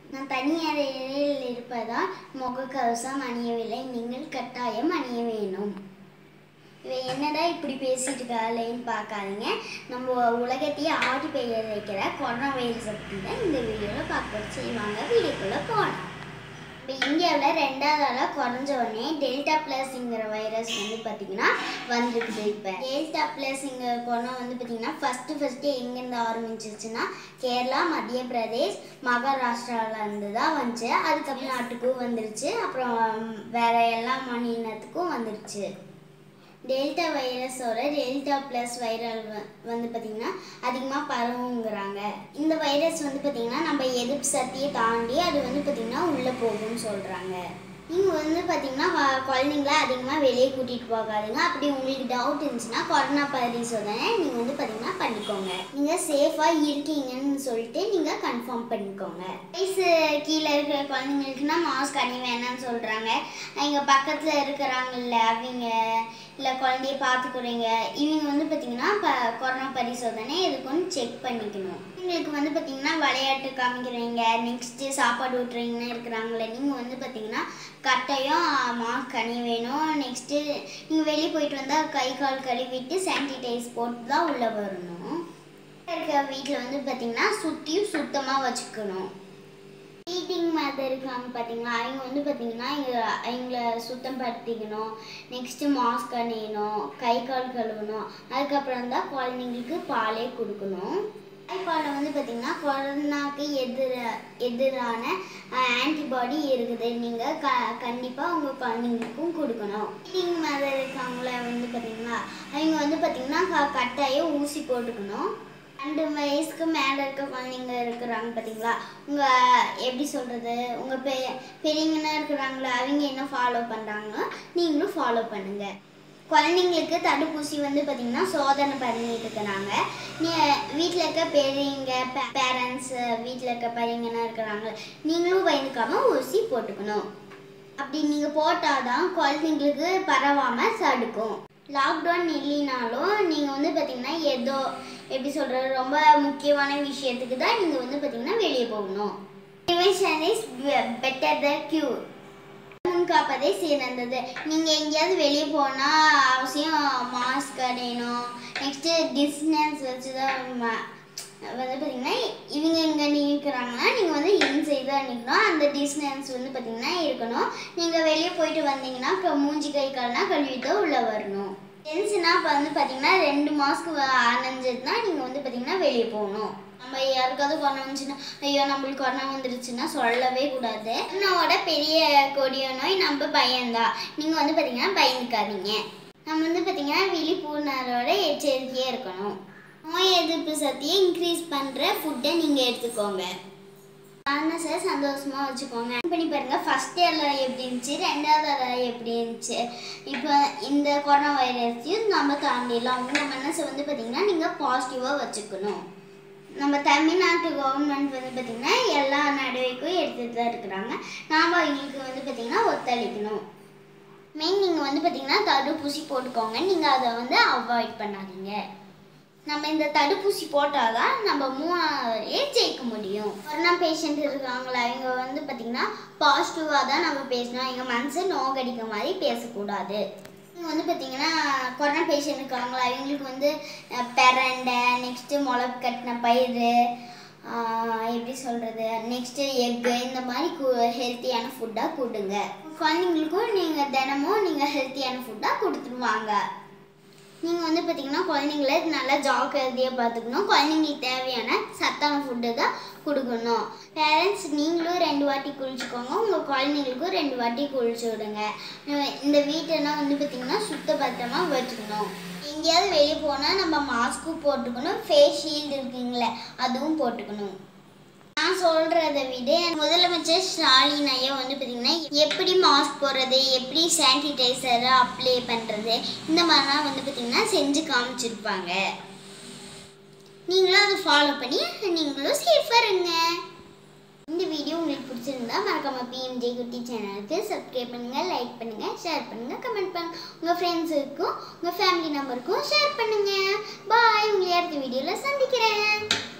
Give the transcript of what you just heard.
நான் தனி அறையில் இருப்பதால் முகக்கவசம் அணியவில்லை நீங்கள் கட்டாயம் அணிய வேணும் இவ என்னடா இப்படி பேசிட்டு இருக்காளேன்னு பார்க்காதீங்க நம்ம உலகத்தையே ஆடி பெய்ய வைக்கிற கொரோனா வைரஸ் பற்றி தான் இந்த வீடியோவில் பார்க்க செய்வாங்க வீடியோக்குள்ளே போகலாம் இப்போ இந்தியாவில் ரெண்டாவது ஆளாக குறைஞ்ச உடனே டெல்டா ப்ளஸ்ங்கிற வைரஸ் வந்து பார்த்திங்கன்னா வந்திருக்குது இப்போ டெல்டா ப்ளஸ்ங்கிற கொரோனா வந்து பார்த்திங்கன்னா ஃபஸ்ட்டு ஃபஸ்ட்டு எங்கேருந்து ஆரம்பிச்சிச்சுன்னா கேரளா மத்திய பிரதேஷ் மகாராஷ்டிராவில் இருந்து தான் வந்துச்சு அது தமிழ்நாட்டுக்கும் வந்துருச்சு அப்புறம் வேற எல்லா மாநிலத்துக்கும் வந்துருச்சு டெல்டா வைரஸோட டெல்டா ப்ளஸ் வைரல் வந்து பார்த்திங்கன்னா அதிகமாக பரவுங்கிறாங்க இந்த வைரஸ் வந்து பார்த்திங்கன்னா நம்ம எதிர்ப்பு சக்தியை தாண்டி அது வந்து பார்த்திங்கன்னா உள்ளே போகும்னு சொல்கிறாங்க நீங்கள் வந்து பார்த்தீங்கன்னா வ- குழந்தைங்கள அதிகமாக வெளியே கூட்டிகிட்டு போகாதீங்க அப்படி உங்களுக்கு டவுட் இருந்துச்சுன்னா கொரோனா பரிசோதனை நீங்கள் வந்து பார்த்தீங்கன்னா பண்ணிக்கோங்க நீங்கள் சேஃபாக இருக்கீங்கன்னு சொல்லிட்டு நீங்கள் கன்ஃபார்ம் பண்ணிக்கோங்க வயசு கீழே இருக்கிற குழந்தைங்களுக்குன்னா மாஸ்க் அணி வேணாம்னு சொல்கிறாங்க எங்கள் பக்கத்தில் இருக்கிறாங்கல்ல அவங்க இல்லை குழந்தைய பார்த்துக்குறீங்க இவங்க வந்து பார்த்தீங்கன்னா இப்போ கொரோனா பரிசோதனை எதுக்குன்னு செக் பண்ணிக்கணும் உங்களுக்கு வந்து பார்த்தீங்கன்னா விளையாட்டு காமிக்கிறீங்க நெக்ஸ்ட்டு சாப்பாடு ஊட்டுறீங்கன்னு இருக்கிறாங்களே நீங்கள் வந்து பார்த்தீங்கன்னா கட்டாயம் மாஸ்க் அணி வேணும் நெக்ஸ்ட்டு நீங்கள் வெளியே போயிட்டு வந்தால் கை கால் கழுவிட்டு சானிடைஸ் போட்டு தான் உள்ளே வரணும் இருக்க வீட்டில் வந்து பார்த்தீங்கன்னா சுற்றியும் சுத்தமாக வச்சுக்கணும் ஃபீடிங் மதர் இருக்காங்க பார்த்தீங்களா அவங்க வந்து பார்த்தீங்கன்னா இங்க அவங்கள சுத்தம் படுத்திக்கணும் நெக்ஸ்ட்டு மாஸ்க் அணியணும் கை கால் கழுவணும் அதுக்கப்புறம் தான் குழந்தைங்களுக்கு பாலே கொடுக்கணும் தாய்ப்பாலை வந்து பார்த்தீங்கன்னா கொரோனாக்கு எதிர எதிரான ஆன்டிபாடி இருக்குது நீங்கள் க கண்டிப்பாக உங்கள் குழந்தைங்களுக்கும் கொடுக்கணும் ஃபீடிங் மதர் இருக்காங்கள வந்து பார்த்தீங்களா அவங்க வந்து பார்த்தீங்கன்னா க- கட்டாயம் ஊசி போட்டுக்கணும் ரெண்டு வயசுக்கு மேலே இருக்க குழந்தைங்க இருக்கிறாங்க பார்த்தீங்களா உங்கள் எப்படி சொல்கிறது உங்கள் பெ பெரியங்கன்னா இருக்கிறாங்களா அவங்க என்ன ஃபாலோ பண்ணுறாங்க நீங்களும் ஃபாலோ பண்ணுங்கள் குழந்தைங்களுக்கு தடுப்பூசி வந்து பார்த்திங்கன்னா சோதனை பண்ணிட்டு இருக்கிறாங்க நீ வீட்டில் இருக்க பெரியவங்க பேரண்ட்ஸு வீட்டில் இருக்க பையங்கன்னா இருக்கிறாங்க நீங்களும் பயந்துக்காம ஊசி போட்டுக்கணும் அப்படி நீங்கள் போட்டால் தான் குழந்தைங்களுக்கு பரவாமல் தடுக்கும் லாக்டவுன் இல்லைனாலும் நீங்கள் வந்து பார்த்தீங்கன்னா ஏதோ எப்படி சொல்கிறது ரொம்ப முக்கியமான விஷயத்துக்கு தான் நீங்கள் வந்து பார்த்தீங்கன்னா வெளியே போகணும் prevention is better the cure முன் காப்பதே சிறந்தது நீங்கள் எங்கேயாவது வெளியே போனால் அவசியம் மாஸ்க் அடையணும் நெக்ஸ்ட்டு டிஸ்டன்ஸ் வச்சு தான் ம- வந்து பார்த்தீங்கன்னா இவங்க இங்கே நிற்கிறாங்கன்னா நீங்கள் வந்து இன்சைட் தான் நிற்கணும் அந்த டிஸ்டன்ஸ் வந்து பார்த்தீங்கன்னா இருக்கணும் நீங்கள் வெளியே போயிட்டு வந்தீங்கன்னா க- மூஞ்சி கை கால்னா கழுவிட்டு உள்ளே வரணும் ஜென்ஸ்னா இப்போ வந்து பார்த்தீங்கன்னா ரெண்டு மாஸ்க்கு அணைஞ்சதுன்னா நீங்கள் வந்து பார்த்தீங்கன்னா வெளியே போகணும் நம்ம யாருக்காவது கொரோனா வந்துச்சுன்னா ஐயோ நம்மளுக்கு கொரோனா வந்துருச்சுன்னா சொல்லவே கூடாது கொரோனாவோட பெரிய கொடிய நோய் நம்ம பயம்தான் நீங்கள் வந்து பார்த்தீங்கன்னா பயந்துக்காதீங்க நம்ம வந்து பார்த்தீங்கன்னா விழிப்புணர்வோட எச்சரிக்கையாக இருக்கணும் நோய் எதிர்ப்பு சக்தியை இன்க்ரீஸ் பண்ணுற ஃபுட்டை நீங்கள் எடுத்துக்கோங்க மனசை சந்தோஷமா வச்சுக்கோங்க பண்ணி பாருங்க ஃபர்ஸ்ட் இயரில் எப்படி இருந்துச்சு ரெண்டாவது இயரில் எப்படி இருந்துச்சு இப்போ இந்த கொரோனா வைரஸையும் நம்ம தாண்டிடலாம் உங்கள் மனசை வந்து பார்த்தீங்கன்னா நீங்கள் பாசிட்டிவாக வச்சுக்கணும் நம்ம தமிழ்நாட்டு கவர்மெண்ட் வந்து பார்த்திங்கன்னா எல்லா நடவடிக்கையும் எடுத்துகிட்டு தான் இருக்கிறாங்க நாம் அவங்களுக்கு வந்து பார்த்திங்கன்னா ஒத்துழைக்கணும் மெயின் நீங்கள் வந்து பார்த்திங்கன்னா தடுப்பூசி போட்டுக்கோங்க நீங்கள் அதை வந்து அவாய்ட் பண்ணாதீங்க நம்ம இந்த தடுப்பூசி போட்டால் தான் நம்ம மூணாவதே ஜெயிக்க முடியும் கொரோனா பேஷண்ட் இருக்காங்களா அவங்க வந்து பார்த்திங்கன்னா பாசிட்டிவாக தான் நம்ம பேசணும் அவங்க மனசை நோகடிக்க மாதிரி பேசக்கூடாது இவங்க வந்து பார்த்திங்கன்னா கொரோனா பேஷண்ட் இருக்காங்களா அவங்களுக்கு வந்து அஹ், பிரண்டை நெக்ஸ்ட்டு முளை கட்டின பயிறு ஆஹ், எப்படி சொல்கிறது நெக்ஸ்ட்டு எக்கு இந்த மாதிரி கு ஹெல்த்தியான ஃபுட்டாக கொடுங்க குழந்தைங்களுக்கும் நீங்கள் தினமும் நீங்கள் ஹெல்த்தியான ஃபுட்டாக கொடுத்துருவாங்க நீங்கள் வந்து பார்த்தீங்கன்னா குழந்தைங்கள நல்லா ஜாக்கிரதையாக பார்த்துக்கணும் குழந்தைங்களுக்கு தேவையான சத்தான ஃபுட்டு தான் கொடுக்கணும் பேரண்ட்ஸ் நீங்களும் ரெண்டு வாட்டி குளிச்சுக்கோங்க உங்கள் குழந்தைங்களுக்கும் ரெண்டு வாட்டி குளிச்சு விடுங்க அஹ் இந்த வீட்டெல்லாம் வந்து பார்த்திங்கன்னா சுத்தபத்தமாக வச்சுக்கணும் எங்கேயாவது வெளியே போனால் நம்ம மாஸ்க்கும் போட்டுக்கணும் ஃபேஸ் ஷீல்டு இருக்குங்களே அதுவும் போட்டுக்கணும் நான் சொல்கிறத விட முதலமைச்சர் ஸ்டாலின் ஐயா வந்து பார்த்திங்கன்னா எப்படி மாஸ்க் போடுறது எப்படி சானிடைசரை அப்ளை பண்ணுறது இந்த மாதிரிலாம் வந்து பார்த்திங்கன்னா செஞ்சு காமிச்சிருப்பாங்க நீங்களும் அதை ஃபாலோ பண்ணி நீங்களும் சேஃபாக இருங்க இந்த வீடியோ உங்களுக்கு பிடிச்சிருந்தா மறக்காம பிஎம்ஜே குட்டி சேனலுக்கு சப்ஸ்கிரைப் பண்ணுங்க லைக் பண்ணுங்க ஷேர் பண்ணுங்க கமெண்ட் பண்ணுங்க உங்க ஃப்ரெண்ட்ஸுக்கும் உங்க ஃபேமிலி நம்பருக்கும் ஷேர் பண்ணுங்க பாய் உங்களை அடுத்த வீடியோவில் சந்திக்கிறேன்